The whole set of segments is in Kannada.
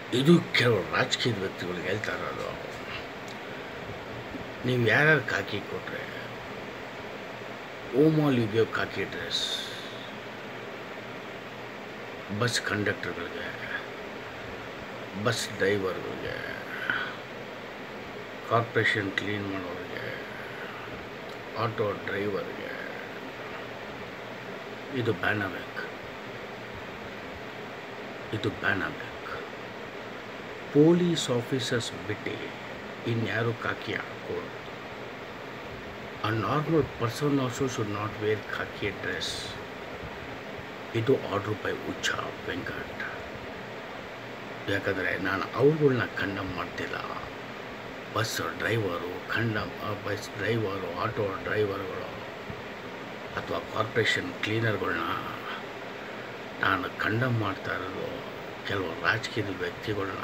ಇದು ಕೆಲವು ರಾಜಕೀಯದ ವ್ಯಕ್ತಿಗಳಿಗೆ ಹೇಳ್ತಾ ಇರೋದು ನೀವು ಯಾರ್ಯಾರು ಕಾಕಿ ಕೊಟ್ಟರೆ ಓಮಾಲ್ you give khaki dress bus ಕಂಡಕ್ಟರ್ಗಳಿಗೆ ಬಸ್ ಡ್ರೈವರ್ಗಳಿಗೆ ಕಾರ್ಪೊರೇಷನ್ ಕ್ಲೀನ್ ಮಾಡೋರಿಗೆ ಆಟೋ ಡ್ರೈವರ್ಗೆ ಇದು ಬ್ಯಾನ್ ಆಗಬೇಕು ಇದು ಬ್ಯಾನ್ ಆಗಬೇಕು ಪೊಲೀಸ್ ಆಫೀಸರ್ಸ್ ಬಿಟ್ಟು ಇನ್ಯಾರು ಕಾಕಿ ಹಾಕೋದು ಆ normal person also should not wear khaki dress ಇದು ಆರ್ಡ್ರ್ ಬೈ ಉಚ್ಚ ವೆಂಕಟ್ ಯಾಕಂದರೆ ನಾನು ಅವ್ರುಗಳ್ನ ಕಂಡಮ್ ಮಾಡ್ತಿಲ್ಲ bus driver condemn bus driver auto ಡ್ರೈವರ್ಗಳು ಅಥವಾ ಕಾರ್ಪೊರೇಷನ್ ಕ್ಲೀನರ್ಗಳನ್ನ ನಾನು ಕಂಡಮ್ ಮಾಡ್ತಾ ಇರೋದು ಕೆಲವು ರಾಜಕೀಯದ ವ್ಯಕ್ತಿಗಳನ್ನ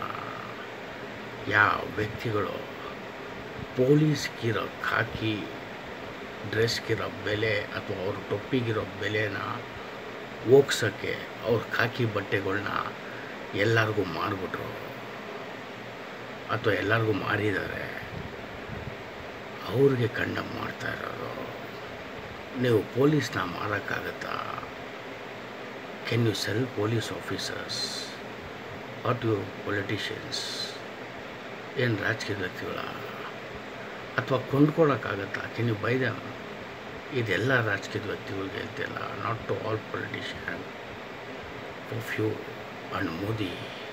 ಯಾವ ವ್ಯಕ್ತಿಗಳು ಪೊಲೀಸ್ಗಿರೋ ಖಾಕಿ ಡ್ರೆಸ್ಗಿರೋ ಬೆಲೆ ಅಥವಾ ಅವ್ರ ಟೊಪ್ಪಿಗಿರೋ ಬೆಲೆನ ಹೋಗ್ಸೋಕ್ಕೆ ಅವ್ರ ಖಾಕಿ ಬಟ್ಟೆಗಳ್ನ ಎಲ್ಲರಿಗೂ ಮಾರಿಬಿಟ್ರು ಅಥವಾ ಎಲ್ಲರಿಗೂ ಮಾರಿದ್ದಾರೆ ಅವ್ರಿಗೆ ಕಂಡಮ್ ಮಾಡ್ತಾ ಇರೋದು ನೀವು ಪೊಲೀಸ್ನ ಮಾರೋಕ್ಕಾಗತ್ತಾ can you sell police officers at you politicians ಏನು ರಾಜಕೀಯ ವ್ಯಕ್ತಿಗಳ ಅಥವಾ ಕೊಂಡ್ಕೊಳಕ್ಕಾಗತ್ತಾ ಕೆನ್ ಯು ಬೈದ ಇದೆಲ್ಲ ರಾಜಕೀಯದ ವ್ಯಕ್ತಿಗಳಿಗೆ ಹೇಳ್ತಿಲ್ಲ not to all politician of you and Modi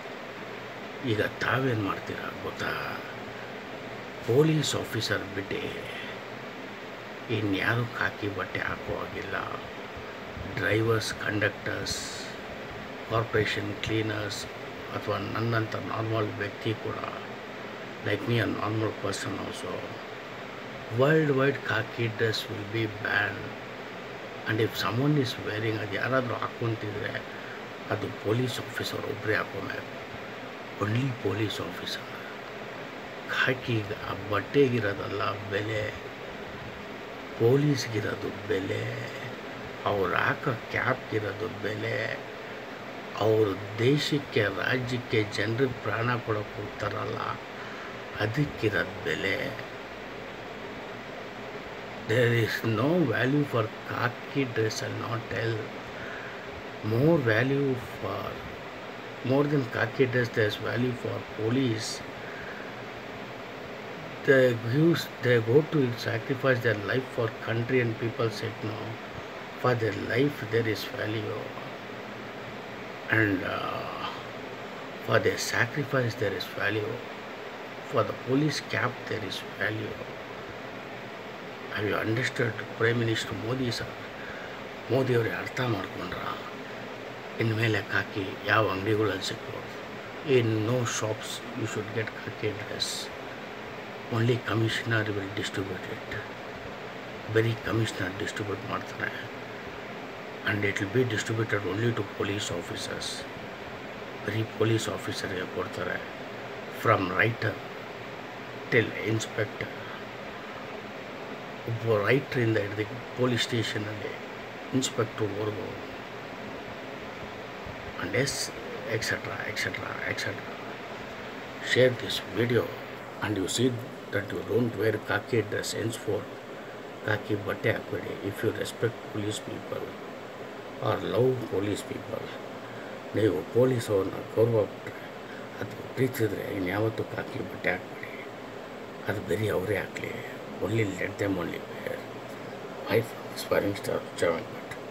ಈಗ ತಾವೇನು ಮಾಡ್ತೀರಾ ಗೊತ್ತಾ ಪೊಲೀಸ್ ಆಫೀಸರ್ ಬಿಟ್ಟು ಇನ್ಯಾರು ಕಾಕಿ ಬಟ್ಟೆ ಹಾಕೋ ಹಾಗಿಲ್ಲ ಡ್ರೈವರ್ಸ್ ಕಂಡಕ್ಟರ್ಸ್ ಕಾರ್ಪೊರೇಷನ್ ಕ್ಲೀನರ್ಸ್ ಅಥವಾ ನನ್ನಂಥ ನಾರ್ಮಲ್ ವ್ಯಕ್ತಿ ಕೂಡ like me a normal person also world wide khaki dress will be ban and if someone is wearing ಅದು ಯಾರಾದರೂ ಹಾಕ್ಕೊಂತಿದ್ರೆ ಅದು ಪೊಲೀಸ್ ಆಫೀಸರ್ ಒಬ್ಬರೇ ಹಾಕೋಬೇಕು ಒನ್ಲಿ ಪೊಲೀಸ್ ಆಫೀಸರ್ ಖಾಕಿಗೆ ಆ ಬಟ್ಟೆಗಿರೋದಲ್ಲ ಬೆಲೆ ಪೊಲೀಸ್ಗಿರೋದು ಬೆಲೆ ಅವ್ರು ಹಾಕೋ ಕ್ಯಾಪ್ಗಿರೋದು ಬೆಲೆ ಅವ್ರ ದೇಶಕ್ಕೆ ರಾಜ್ಯಕ್ಕೆ ಜನರಿಗೆ ಪ್ರಾಣ ಕೊಡೋಕೆ ಹೋಗ್ತಾರಲ್ಲ ಅದಕ್ಕಿರೋದು ಬೆಲೆ there is no value for khaki dress ಅಲ್ಲಿ not tell more value for more than khaki dress there's value for police they use they go to sacrifice their life for country and people sake no for their life there is value and uh, for their sacrifice there is value for the police cap there is value have you understood prime minister modi sir Modi ಅವ್ರಿಗೆ ಅರ್ಥ ಮಾಡ್ಕೊಂಡ್ರ ಇನ್ಮೇಲೆ ಕಾಕಿ ಯಾವ ಅಂಗಡಿಗಳಲ್ಲಿ ಸಿಗ್ಬೋದು in no shops you should get khaki dress only commissioner will distribute it ಬರೀ ಕಮಿಷನರ್ ಡಿಸ್ಟ್ರಿಬ್ಯೂಟ್ ಮಾಡ್ತಾರೆ and it will be distributed only to police officers ಬರೀ ಪೊಲೀಸ್ ಆಫೀಸರ್ಗೆ ಕೊಡ್ತಾರೆ ಫ್ರಮ್ ರೈಟರ್ ಟಿಲ್ ಇನ್ಸ್ಪೆಕ್ಟರ್ ಒಬ್ಬ ರೈಟ್ರಿಂದ ಹಿಡಿದು ಪೊಲೀಸ್ ಸ್ಟೇಷನಲ್ಲಿ ಇನ್ಸ್ಪೆಕ್ಟರ್ವರೆಗೂ and yes etc etc etc share this video and you see that you don't wear khaki dress henceforth khaki ಬಟ್ಟೆ ಹಾಕಬೇಡಿ if you respect police people are love police people ನೀವು ಪೊಲೀಸ್ ಅವ್ರನ್ನ ಗೌರವ ಬಿಟ್ಟರೆ ಅಥವಾ ಪ್ರೀತಿಸಿದ್ರೆ ಇನ್ಯಾವತ್ತೂ ಖಾಕಿ ಬಟ್ಟೆ ಹಾಕಬೇಡಿ ಅದು ಬರೀ ಅವರೇ ಹಾಕಲಿ only let them only wear aspiring star Venkat